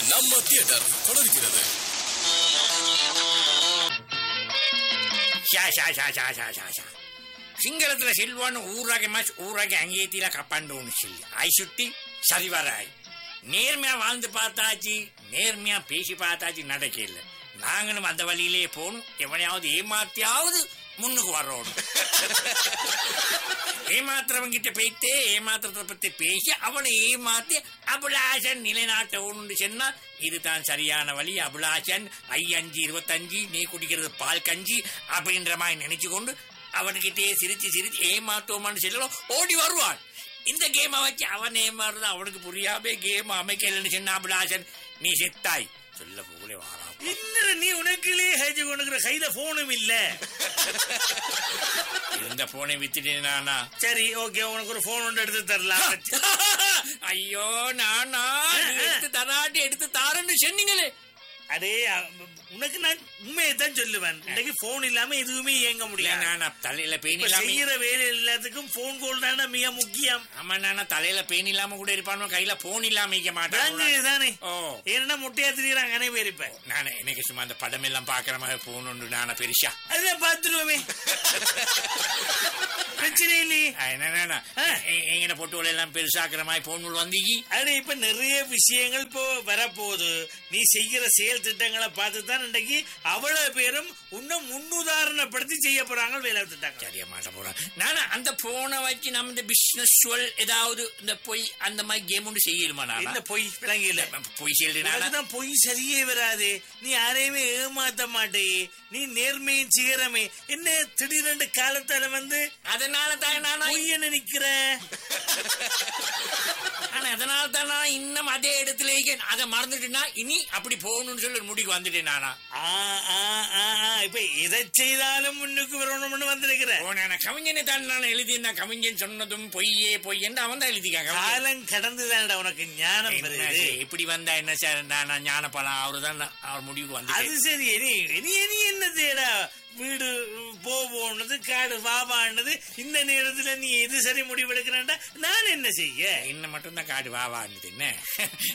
நம்ம தியேட்டர் தொடர்கிறது ஷா ஷா ஷா ஷா ஷா ஷா ஷா ಸಿಂಗಲತ್ರ ಸಿಲ್ವನು ಊರಾಗೆ ಮಸ್ ಊರಾಗೆ ಅಂಗೇತಿಲ ಕಪ್ಪಂಡು ಉಣಿಸಿಲ್ಲ ಆಯ್ சுத்தி சரி வராய் நேர்மையா வாழ்ந்து பார்த்தாச்சு நேர்மையா பேசி பார்த்தாச்சு நடக்கல நாங்களும் அந்த வழியிலே போகணும் எவனையாவது ஏமாத்தியாவது முன்னுக்கு வர்றோம் ஏமாத்துறவங்கிட்ட போயிட்டு ஏமாத்துறத பத்தி பேசி அவனை ஏமாத்தி அபிலாஷன் நிலைநாட்ட ஒன்று சொன்னா இதுதான் சரியான வழி அபிலாஷன் ஐ அஞ்சு இருபத்தஞ்சு நீ குடிக்கிறது பால் கஞ்சி அப்படின்ற மாதிரி நினைச்சு கொண்டு அவனுக்கிட்டே சிரிச்சு சிரிச்சு ஏமாத்துவோமான்னு சொல்லலாம் ஓடி வருவான் இந்த கேமை வச்சு அவன் ஏமாறுறது அவனுக்கு புரியாம கேம் அமைக்கலன்னு சொன்ன அபிலாஷன் நீ செத்தாய் சொல்ல போகலே வாரா என்னடா நீ உனக்குள்ளே ஹேஜ் கொண்டுக்கிற கையில போனும் இல்ல இருந்த போனை வித்துட்டேன் நானா சரி ஓகே உனக்கு ஒரு போன் ஒன்று எடுத்து தரலாம் ஐயோ நானா எடுத்து தராட்டி எடுத்து தாரன்னு சொன்னீங்களே அடே அ- உனக்கு நான் உண்மையை தான் சொல்லுவேன் இன்னைக்கு போன் இல்லாம எதுவுமே இயங்க இல்ல முடியாது நானா தலையில பெயின் இப்ப இல்லாம செய்யற வேலை எல்லாத்துக்கும் போன் கோல் தானே மிக முக்கியம் ஆமா நானா தலையில பெயின் இல்லாம கூட இருப்பானோ கையில போன் இல்லாம வைக்க மாட்டான் விளங்கு தானே ஓ ஏன்னா முட்டையா திரிகிறாங்க அனை பேர் இப்ப நானே எனக்கு சும்மா அந்த படம் எல்லாம் பாக்குற மாதிரி போன் உண்டு நானா பெருசா அதான் பாத்துருவோமே பிரச்சனை இல்லையே ஆ, என்ன நானா எங்கட போட்டோல எல்லாம் பெருசாக்குற மாதிரி போன் வந்தீங்க அட இப்ப நிறைய விஷயங்கள் இப்போ வரப்போகுது நீ செய்கிற செயல் திட்டங்களை பார்த்து தான் இன்றைக்கு அவ்வளவு பேரும் இன்னும் முன்னுதாரணப்படுத்தி செய்ய போறாங்க வேலை திட்டங்கள் சரியா மாட்ட போறான் நானா அந்த போனை வச்சு நம்ம இந்த பிசினஸ் ஏதாவது இந்த பொய் அந்த மாதிரி கேம் ஒன்று செய்யணுமா நானா என்ன பொய் விளங்கி இல்ல பொய் செய்யறது நானா தான் பொய் சரியே வராது நீ யாரையுமே ஏமாத்த மாட்டே நீ நேர்மையும் சீரமே என்ன திடீரென்று காலத்தால வந்து அதனால தான் நானா பொய் என்ன நிக்கிற ஆனா அதனால தான் நான் இன்னும் அதே இடத்துல இருக்கேன். அதை மறந்துட்டேன்னா இனி அப்படி போகணும்னு சொல்லி ஒரு முடிக்கு வந்துட்டேன் நானா ஆ, ஆ, ஆ, ஆ, இப்ப எதை செய்தாலும் முன்னுக்கு வரணும்னு வந்திருக்கிற போன கவிஞனை தான் நான் எழுதியிருந்தேன் கவிஞன் சொன்னதும் பொய்யே பொய் என்று அவன் தான் எழுதிக்காங்க காலம் கடந்துதான்டா உனக்கு ஞானம் பெறுது இப்படி வந்தா என்ன சார் நான் நான் ஞானப்பழம் அவரு தான் அவர் முடிவுக்கு வந்து அது சரி இனி இனி இனி என்ன தேடா வீடு போவோன்னது காடு வாவான்னது இந்த நேரத்துல நீ எது சரி முடிவெடுக்கிறேன்டா நான் என்ன செய்ய என்ன மட்டும் தான் காடு வா வான்னு என்ன